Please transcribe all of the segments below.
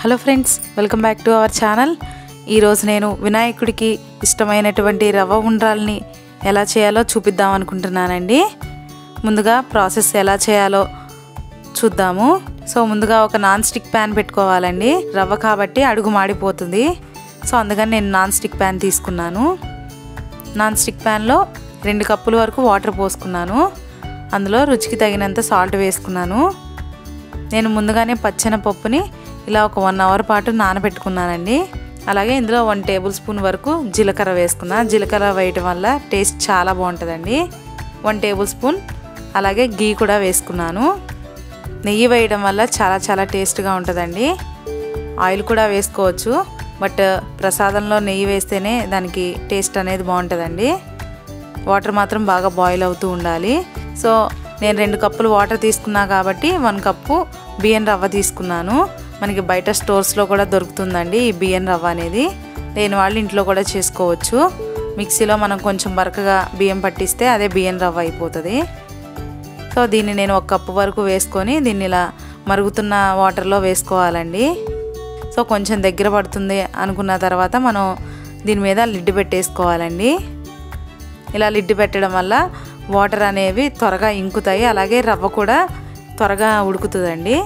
hello friends welcome back to our channel ఈరోజు నేను వినాయకుడికి ఇష్టమైనటువంటి రవ్వ ఉండ్రాల్ని ఎలా చేయాలో చూపిద్దాం అనుకుంటున్నానండి ముందుగా ప్రాసెస్ ఎలా చేయాలో చూద్దాము సో ముందుగా ఒక నాన్ స్టిక్ ప్యాన్ పెట్టుకోవాలండి రవ్వ కాబట్టి అడుగు మాడిపోతుంది సో అందుకని నేను నాన్ స్టిక్ ప్యాన్ తీసుకున్నాను నాన్ స్టిక్ ప్యాన్లో రెండు కప్పుల వరకు వాటర్ పోసుకున్నాను అందులో రుచికి తగినంత సాల్ట్ వేసుకున్నాను నేను ముందుగానే పచ్చని పప్పుని ఇలా ఒక వన్ అవర్ పాటు నానబెట్టుకున్నానండి అలాగే ఇందులో వన్ టేబుల్ స్పూన్ వరకు జీలకర్ర వేసుకున్నా జీలకర్ర వేయటం వల్ల టేస్ట్ చాలా బాగుంటుందండి వన్ టేబుల్ స్పూన్ అలాగే గీ కూడా వేసుకున్నాను నెయ్యి వేయడం వల్ల చాలా చాలా టేస్ట్గా ఉంటుందండి ఆయిల్ కూడా వేసుకోవచ్చు బట్ ప్రసాదంలో నెయ్యి వేస్తేనే దానికి టేస్ట్ అనేది బాగుంటుందండి వాటర్ మాత్రం బాగా బాయిల్ అవుతూ ఉండాలి సో నేను రెండు కప్పులు వాటర్ తీసుకున్నా కాబట్టి వన్ కప్పు బియ్యం రవ్వ తీసుకున్నాను మనకి బయట స్టోర్స్లో కూడా దొరుకుతుందండి ఈ బియ్యం రవ్వ అనేది లేని వాళ్ళు ఇంట్లో కూడా చేసుకోవచ్చు మిక్సీలో మనం కొంచెం బరకగా బియ్యం పట్టిస్తే అదే బియ్యం రవ్వ అయిపోతుంది సో దీన్ని నేను ఒక కప్పు వరకు వేసుకొని దీన్ని ఇలా మరుగుతున్న వాటర్లో వేసుకోవాలండి సో కొంచెం దగ్గర పడుతుంది అనుకున్న తర్వాత మనం దీని మీద లిడ్ పెట్టేసుకోవాలండి ఇలా లిడ్ పెట్టడం వల్ల వాటర్ అనేవి త్వరగా ఇంకుతాయి అలాగే రవ్వ కూడా త్వరగా ఉడుకుతుందండి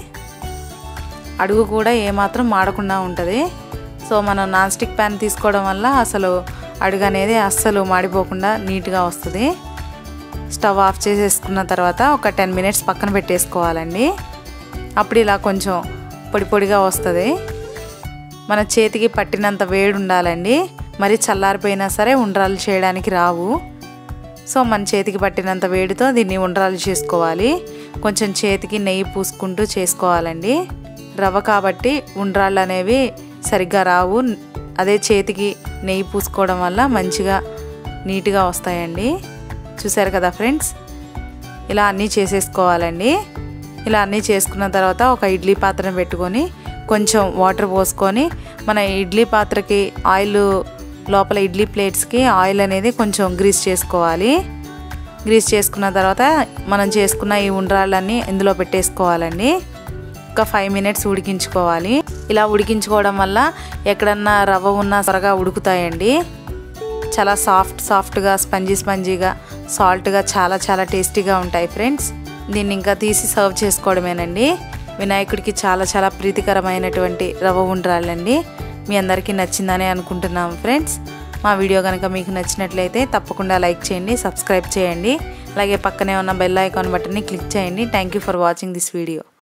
అడుగు కూడా ఏమాత్రం మాడకుండా ఉంటుంది సో మనం నాన్ స్టిక్ ప్యాన్ తీసుకోవడం వల్ల అసలు అడుగు అనేది అస్సలు మాడిపోకుండా నీట్గా వస్తుంది స్టవ్ ఆఫ్ చేసేసుకున్న తర్వాత ఒక టెన్ మినిట్స్ పక్కన పెట్టేసుకోవాలండి అప్పుడు ఇలా కొంచెం పొడి పొడిగా వస్తుంది మన చేతికి పట్టినంత వేడి ఉండాలండి మరి చల్లారిపోయినా సరే ఉండ్రాలు చేయడానికి రావు సో మన చేతికి పట్టినంత వేడితో దీన్ని ఉండ్రాలు చేసుకోవాలి కొంచెం చేతికి నెయ్యి పూసుకుంటూ చేసుకోవాలండి రవ్వ కాబట్టి ఉండ్రాళ్ళు అనేవి సరిగ్గా రావు అదే చేతికి నెయ్యి పూసుకోవడం వల్ల మంచిగా నీట్గా వస్తాయండి చూసారు కదా ఫ్రెండ్స్ ఇలా అన్నీ చేసేసుకోవాలండి ఇలా అన్నీ చేసుకున్న తర్వాత ఒక ఇడ్లీ పాత్రను పెట్టుకొని కొంచెం వాటర్ పోసుకొని మన ఇడ్లీ పాత్రకి ఆయిల్ లోపల ఇడ్లీ ప్లేట్స్కి ఆయిల్ అనేది కొంచెం గ్రీస్ చేసుకోవాలి గ్రీస్ చేసుకున్న తర్వాత మనం చేసుకున్న ఈ ఉండ్రాళ్ళన్నీ ఇందులో పెట్టేసుకోవాలండి ఒక ఫైవ్ మినిట్స్ ఉడికించుకోవాలి ఇలా ఉడికించుకోవడం వల్ల ఎక్కడన్నా రవ్వ ఉన్నా త్వరగా ఉడుకుతాయండి చాలా సాఫ్ట్ సాఫ్ట్గా స్పంజీ స్పంజీగా సాల్ట్గా చాలా చాలా టేస్టీగా ఉంటాయి ఫ్రెండ్స్ దీన్ని ఇంకా తీసి సర్వ్ చేసుకోవడమేనండి వినాయకుడికి చాలా చాలా ప్రీతికరమైనటువంటి రవ్వ ఉండ్రాలండి మీ అందరికీ నచ్చిందని అనుకుంటున్నాం ఫ్రెండ్స్ మా వీడియో కనుక మీకు నచ్చినట్లయితే తప్పకుండా లైక్ చేయండి సబ్స్క్రైబ్ చేయండి అలాగే పక్కనే ఉన్న బెల్ ఐకాన్ బటన్ని క్లిక్ చేయండి thank you for watching this video